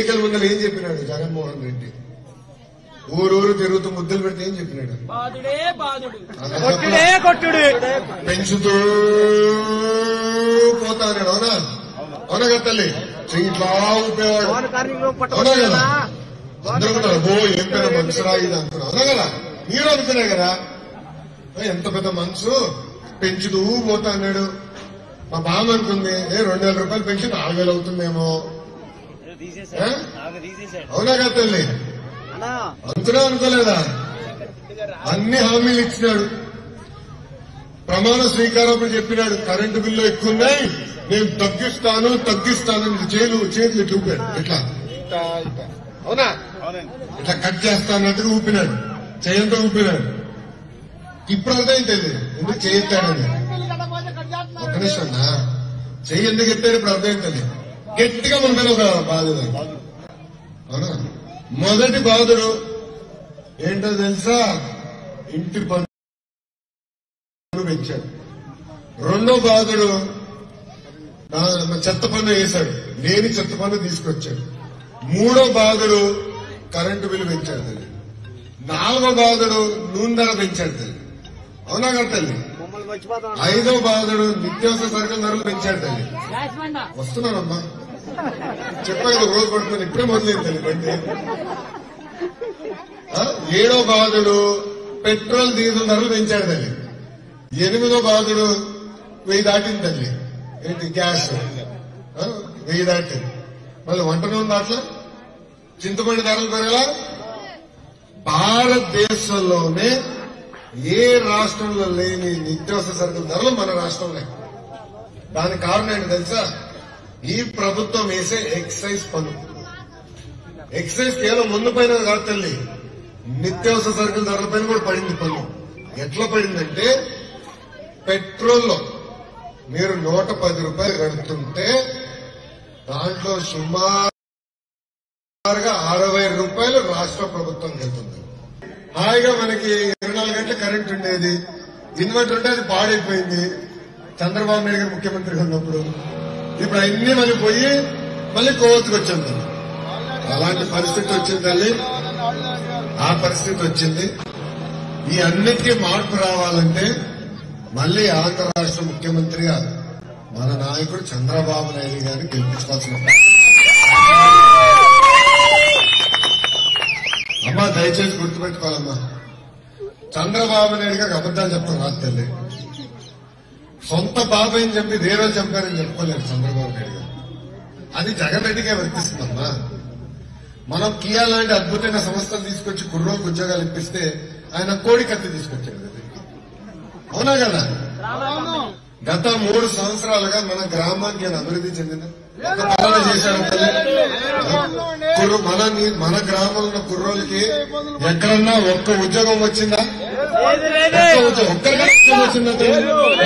ఎన్నికల ముందర ఏం చెప్పినాడు జగన్మోహన్ రెడ్డి ఊరూరు తిరుగుతూ ముద్దులు పెడితే ఏం చెప్పినాడు బాధుడే బాధుడు కొట్టుడే కొట్టుడు పెంచుతూ పోతాడు అవునా అవునా కదా తల్లి చెయ్యి ఇట్లా ఊపేవాడు అవునా కదా అందరూ కూడా ఓ ఏం పెద్ద మనసురా ఇది అనుకున్నాం అవునా కదా మీరు అనుకునే కదా ఏ, ఎంత పెద్ద మనసు పెంచుతూ పోతా అన్నాడు మా బామ్మ అనుకుంది ఏ రెండు వేల రూపాయలు పెంచి నాలుగు వేలు అవుతుందేమో ఏ? అవునా కదా తల్లి అంతనే అనుకోలేదా అన్ని హామీలు ఇచ్చినాడు ప్రమాణ స్వీకారం చెప్పినాడు కరెంటు బిల్లు ఎక్కువ ఉన్నాయి నేను తగ్గిస్తాను తగ్గిస్తాను అని చేలు చేతులు ఇట్లా ఊపాడు ఇట్లా ఇట్లా, ఇట్లా. అవునా ఇట్లా కట్ చేస్తానట్టుగా ఊపినాడు చేయంతో ఊపినాడు ఇప్పుడు అర్థమైంది ఎందుకు చేయొత్తాడని ఒక్క నిమిషం అన్నా చెయ్యి ఎందుకు ఎత్తాడు ఇప్పుడు అర్థమైంది గట్టిగా మన మీద ఒక బాధ అవునా మొదటి బాధుడు ఏంటో తెలుసా ఇంటి పన్ను పెంచాడు రెండో బాధుడు నా- చెత్త పన్ను వేశాడు లేని చెత్త పన్ను తీసుకొచ్చాడు మూడో బాధుడు కరెంటు బిల్లు పెంచాడు తల్లి నాలుగో బాధుడు నూనె ధర పెంచాడు తల్లి అవునా కదా తల్లి ఐదో బాధుడు నిత్యావసర సరుకుల ధరలు పెంచాడు తల్లి వస్తున్నానమ్మా చెప్పా కదా రోజు పడుతుంది ఇప్పుడే మొదలైంది తల్లి బండి ఆ? ఏడో బాధుడు పెట్రోల్ డీజిల్ ధరలు పెంచాడు తల్లి ఎనిమిదో బాధుడు వెయ్యి దాటింది తల్లి ఏంటి గ్యాస్ ఆ? వెయ్యి దాటింది మళ్ళీ వంట నూనె దాట్లా చింతపండు ధరలు పెరగలా భారతదేశంలోనే ఏ రాష్ట్రంలో లేని నిత్యావసర సరుకుల ధరలు మన రాష్ట్రంలో దానికి కారణం ఏంటి తెలుసా ఈ ప్రభుత్వం వేసే ఎక్సైజ్ పన్ను ఎక్సైజ్ కేవలం ముందు పైన కాదు తల్లి నిత్యావసర సరుకుల ధరల పైన కూడా పడింది పన్ను ఎట్లా పడిందంటే పెట్రోల్లో మీరు నూట పది రూపాయలు కడుతుంటే దాంట్లో సుమారుగా అరవై రూపాయలు రాష్ట్ర ప్రభుత్వం వెళ్తుంది హాయిగా మనకి ఇరవై నాలుగు గంటల కరెంట్ ఉండేది ఇన్వర్టర్ ఉంటే అది పాడైపోయింది చంద్రబాబు నాయుడు గారు ముఖ్యమంత్రిగా ఉన్నప్పుడు ఇప్పుడు అన్ని మళ్ళీ పోయి మళ్ళీ కోవత్తుకు వచ్చింది అలాంటి పరిస్థితి వచ్చింది తల్లి ఆ పరిస్థితి వచ్చింది ఈ అన్నిటికీ మార్పు రావాలంటే మళ్ళీ ఆంధ్ర రాష్ట్ర ముఖ్యమంత్రిగా మన నాయకుడు చంద్రబాబు నాయుడు గారిని గెలిపించుకోవాల్సిన అమ్మా దయచేసి గుర్తుపెట్టుకోవాలమ్మా చంద్రబాబు నాయుడు గారికి అబద్దాలు చెప్తాం రాదు తల్లి సొంత బాబాయ్ అని చెప్పి వేరే చంపారని చెప్పుకోలేరు చంద్రబాబు నాయుడు గారు అది జగన్ రెడ్డికే వర్తిస్తుందమ్మా మనం కియా లాంటి అద్భుతమైన సంస్థలు తీసుకొచ్చి కుర్రోకి ఉద్యోగాలు ఇప్పిస్తే ఆయన కోడి కత్తి తీసుకొచ్చాడు కదా. అవునా కదా గత మూడు సంవత్సరాలుగా మన గ్రామానికి ఆయన అభివృద్ధి చెందిన ఒక పాలన చేశాడు తల్లి. కుర్ర- మన నీ- మన గ్రామంలో ఉన్న కుర్రోళ్ళకి ఎక్కడన్నా ఒక్క ఉద్యోగం వచ్చిందా ఒక్క ఉద్యోగం ఒక్కరికైనా ఉద్యోగం వచ్చిందా తల్లి?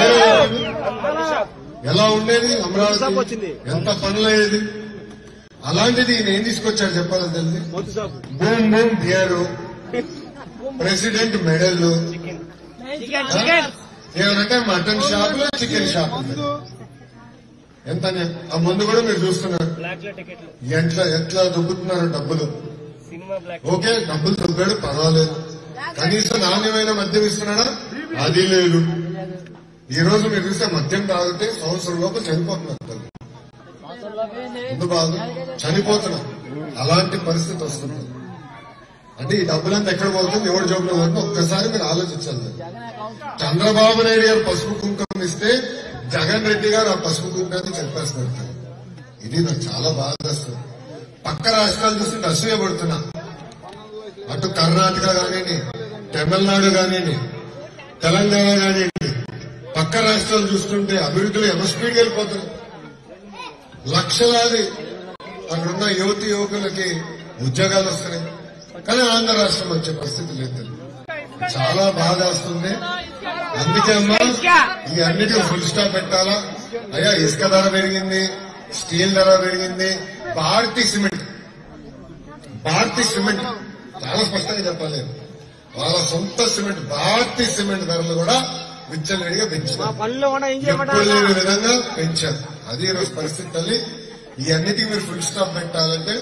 ఎలా ఉండేది అమరావతి ఎంత పనులు అయ్యేది అలాంటిది ఈయన ఏం తీసుకొచ్చాడు చెప్పాలి తెలిసి boom boom beer president medal chicken chicken ఏమంటే మటన్ షాపులు చికెన్ షాపులు ఎంత ఆ ముందు కూడా మీరు చూస్తున్నారు బ్లాక్ లో టికెట్లు ఎట్లా ఎట్లా దుబ్బుతున్నారు డబ్బులు సినిమా బ్లాక్ ఓకే డబ్బులు దుబ్బాడు పర్వాలేదు కనీసం నాణ్యమైన మద్యం ఇస్తున్నాడా అది లేదు ఈ రోజు మీరు చూస్తే మద్యం తాగితే సంవత్సరం లోపు చనిపోతున్నారు తల్లి. ముందు బాగు చనిపోతున్నాం అలాంటి పరిస్థితి వస్తుంది అంటే ఈ డబ్బులంతా ఎక్కడ పోతుంది ఎవరి జోబులో పోతుంది ఒక్కసారి మీరు ఆలోచించాలి చంద్రబాబు నాయుడు గారు పసుపు కుంకుమ ఇస్తే జగన్ రెడ్డి గారు ఆ పసుపు కుంకుమని చెప్పేస్తున్నారు ఇది నాకు చాలా బాధేస్తుంది పక్క రాష్ట్రాలు చూస్తుంటే అసూయపడుతున్నా అటు కర్ణాటక కానివ్వండి తమిళనాడు కానివ్వండి తెలంగాణ కానివ్వండి పక్క రాష్ట్రాలు చూస్తుంటే అభివృద్ధిలో ఎంత స్పీడ్కి వెళ్ళిపోతున్నాయి లక్షలాది అక్కడున్న యువతి యువకులకి ఉద్యోగాలు వస్తున్నాయి కానీ ఆంధ్ర రాష్ట్రం వచ్చే పరిస్థితి లేదు చాలా బాధ వస్తుంది అందుకే అమ్మా ఈ అన్నిటికీ ఫుల్ స్టాప్ పెట్టాలా అయ్యా ఇసుక ధర పెరిగింది స్టీల్ ధర పెరిగింది భారతీ సిమెంట్ భారతీ సిమెంట్ చాలా స్పష్టంగా చెప్పాలి వాళ్ళ సొంత సిమెంట్ భారతీ సిమెంట్ ధరలు కూడా విచ్చలవిడిగా పెంచుతారు పనులు కూడా ఏం ఎప్పుడు లేని విధంగా పెంచారు అది ఈరోజు పరిస్థితి తల్లి ఈ అన్నిటికీ మీరు ఫుల్ స్టాప్ పెట్టాలంటే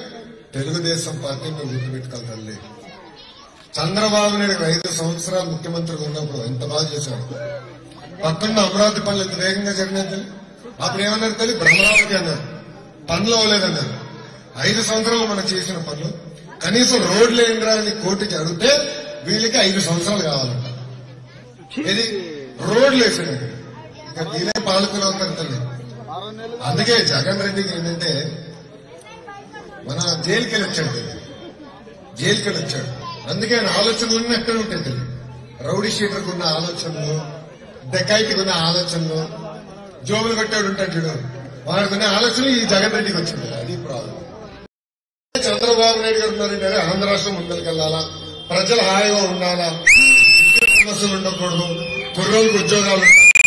తెలుగుదేశం పార్టీ మీరు గుర్తుపెట్టుకోవాలి తల్లి చంద్రబాబు నాయుడు ఐదు సంవత్సరాలు ముఖ్యమంత్రిగా ఉన్నప్పుడు ఎంత బాగా చేశాడు పక్కన అమరావతి పనులు ఎంత వేగంగా జరిగినాయి తల్లి అప్పుడు ఏమన్నారు తల్లి భ్రమరావతి అన్నారు పనులు అవ్వలేదన్నారు ఐదు సంవత్సరాలు మనం చేసిన పనులు కనీసం రోడ్లు ఏంద్రా అని కోర్టుకి అడిగితే వీళ్ళకి ఐదు సంవత్సరాలు కావాలంట ఇది రోడ్లు వేసినాయి ఇక వీళ్ళే పాలకులు అవుతారు తల్లి అందుకే జగన్ రెడ్డికి ఏంటంటే మన జైలుకి వెళ్ళి వచ్చాడు తల్లి. జైలుకి వెళ్ళి వచ్చాడు అందుకే ఆయన ఆలోచనలన్నీ ఎక్కడ ఉంటాయి తల్లి రౌడీ షీటర్కి ఉన్న ఆలోచనలు డెకాయికి ఉన్న ఆలోచనలు జోబులు కొట్టాడు ఉంటాడు చూడు వాడికి ఉన్న ఆలోచనలు ఈ జగన్ రెడ్డికి వచ్చింది అది ప్రాబ్లం చంద్రబాబు నాయుడు గారు ఉన్నారంటే అరే ఆంధ్ర రాష్ట్రం ముందరికి వెళ్ళాలా ప్రజలు హాయిగా ఉండాలా సమస్యలు ఉండకూడదు కుర్రోళ్ళకి ఉద్యోగాలు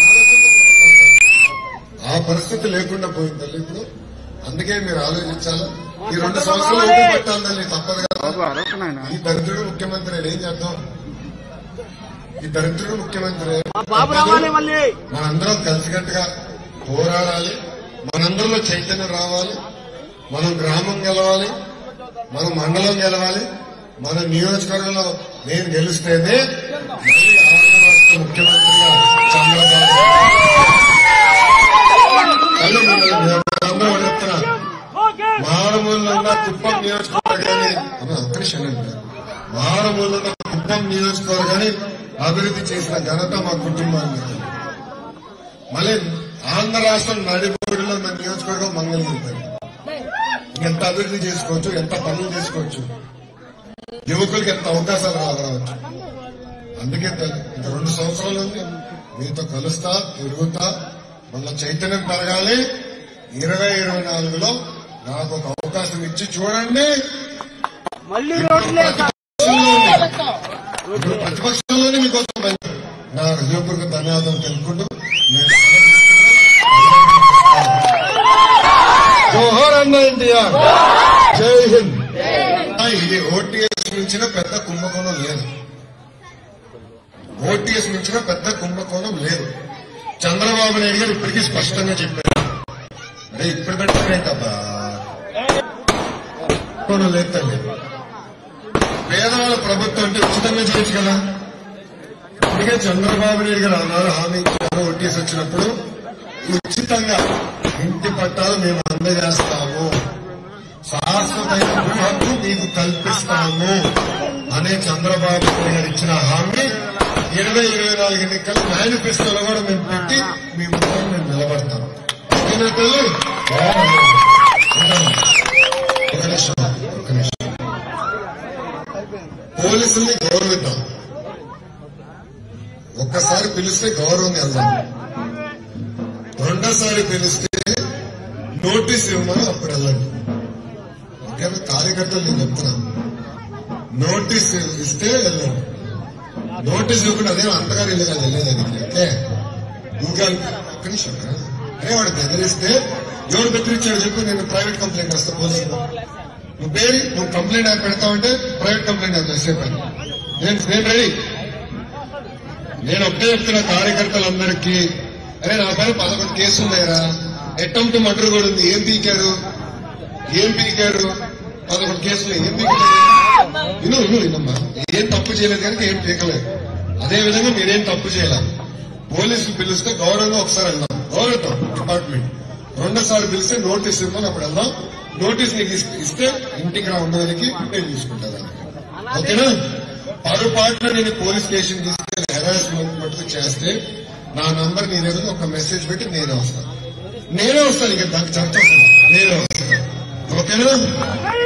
ఆ పరిస్థితి లేకుండా పోయింది తల్లి ఇప్పుడు అందుకే మీరు ఆలోచించాలా ఈ రెండు సంవత్సరాలు ఓపిక పెట్టాలి తల్లి తప్పదు కదా ఈ దరిద్రుడు ముఖ్యమంత్రి ఏం చేద్దాం ఈ దరిద్రుడు ముఖ్యమంత్రి బాబు రావాలి మళ్ళీ మనందరం కలిసికట్టుగా పోరాడాలి మనందరిలో చైతన్యం రావాలి మనం గ్రామం గెలవాలి మన మండలం గెలవాలి మన నియోజకవర్గంలో నేను గెలిస్తేనే మళ్ళీ ఆంధ్ర రాష్ట్ర ముఖ్యమంత్రిగా చంద్రబాబు తల్లి మిమ్మల్ని అందరూ చెప్తున్నా మారుమూలలో ఉన్న కుప్పం నియోజకవర్గాన్ని అన్న, ఒక్క నిమిషం అండి. మారుమూలలో ఉన్న కుప్పం నియోజకవర్గాన్ని అభివృద్ధి చేసిన ఘనత మా కుటుంబానికి మళ్ళీ ఆంధ్ర రాష్ట్రం నడిబోడిలో ఉన్న నియోజకవర్గం మంగళగిరి ఎంత అభివృద్ధి చేసుకోవచ్చు ఎంత పనులు చేసుకోవచ్చు యువకులకి ఎంత అవకాశాలు రావచ్చు అందుకే తల్లి, ఇంక రెండు సంవత్సరాలు ఉంది మీతో కలుస్తా తిరుగుతా మళ్ళీ చైతన్యం పెరగాలి ఇరవై ఇరవై నాలుగులో నాకు ఒక అవకాశం ఇచ్చి చూడండి మళ్ళీ రోడ్లే ఇప్పుడు ప్రతిపక్షంలోనే మీకోసం పని నా హృదయపూర్వక ధన్యవాదాలు తెలుపుకుంటూ నేను జోహర్ అన్న ఎన్టీఆర్ జై హింద్ ఇది ఓటీఎస్ మించిన పెద్ద కుంభకోణం లేదు ఓటీఎస్ మించిన పెద్ద కుంభకోణం లేదు చంద్రబాబు నాయుడు గారు ఇప్పటికీ స్పష్టంగా చెప్పారు అరే ఇప్పుడు పెట్టారేంటబ్బా కోణం లేదు తల్లి పేదవాళ్ళ ప్రభుత్వం అంటే ఉచితంగా చేయొచ్చు కదా ఇప్పటికే చంద్రబాబు నాయుడు గారు అన్నారు హామీ ఇచ్చారు ఓటీఎస్ వచ్చినప్పుడు ఉచితంగా ఇంటి పట్టాలు మేము అందజేస్తాము శాశ్వతమైన భూ హక్కు మీకు కల్పిస్తాము అనే చంద్రబాబు నాయుడు గారు ఇచ్చిన హామీ ఇరవై ఇరవై నాలుగు ఎన్నికల మేనిఫెస్టోలో కూడా మేము పెట్టి మీ ముందు మేము నిలబడతాం ఓకేనా తల్లి? ఉంటాను. ఒక నిమిషం ఒక నిమిషం పోలీసుల్ని గౌరవిద్దాం ఒక్కసారి పిలిస్తే గౌరవం వెళ్దాం రెండోసారి పిలిస్తే నోటీస్ ఇవ్వమని అప్పుడు వెళ్ళండి ఓకేనా కార్యకర్తలు నేను చెప్తున్నాను నోటీస్ ఇస్తే వెళ్ళండి నోటీస్ ఇవ్వకుండా అదే అంతగారు ఇల్లు కాదు వెళ్ళేదానికి ఓకే ఇంకా ఒక్క నిమిషం అరే వాడు బెదిరిస్తే ఎవడు బెదిరించాడు చెప్పు నేను ప్రైవేట్ కంప్లైంట్ వస్తా పోలీసులు నువ్వు పేరు నువ్వు కంప్లైంట్ యాప్ పెడతావంటే ప్రైవేట్ కంప్లైంట్ యాప్ చేసేపాను నేను నేను రెడీ నేను ఒకటే చెప్తున్న కార్యకర్తలందరికీ అరే నా పైన పదకొండు కేసులు ఉన్నాయరా అటెంప్ట్ మర్డర్ కూడా ఉంది ఏం పీకారు ఏం పీకారు పదకొండు కేసులు ఏం పీకారు ఇను ఇను ఇనమ్మా ఏం తప్పు చేయలేదు కనుక ఏం పీకలేదు అదే విధంగా మీరేం తప్పు చేయలేదు పోలీసులు పిలిస్తే గౌరవంగా ఒకసారి వెళ్దాం గౌరవం డిపార్ట్మెంట్ రెండోసారి పిలిస్తే నోటీస్ ఇవ్వమని అప్పుడు వెళ్దాం నోటీస్ నీకు ఇస్- ఇస్తే ఇంటికి రా ఉండడానికి నేను చూసుకుంటాను ఓకేనా పొరపాటున నేను పోలీస్ స్టేషన్ తీసుకెళ్లి హెరాస్మెంట్ మటుకు చేస్తే నా నంబర్ నీ దగ్గర ఒక మెసేజ్ పెట్టి నేనే వస్తాను నేనే వస్తాను ఇక దానికి చర్చ వస్తాను నేనే వస్తాను ఓకేనా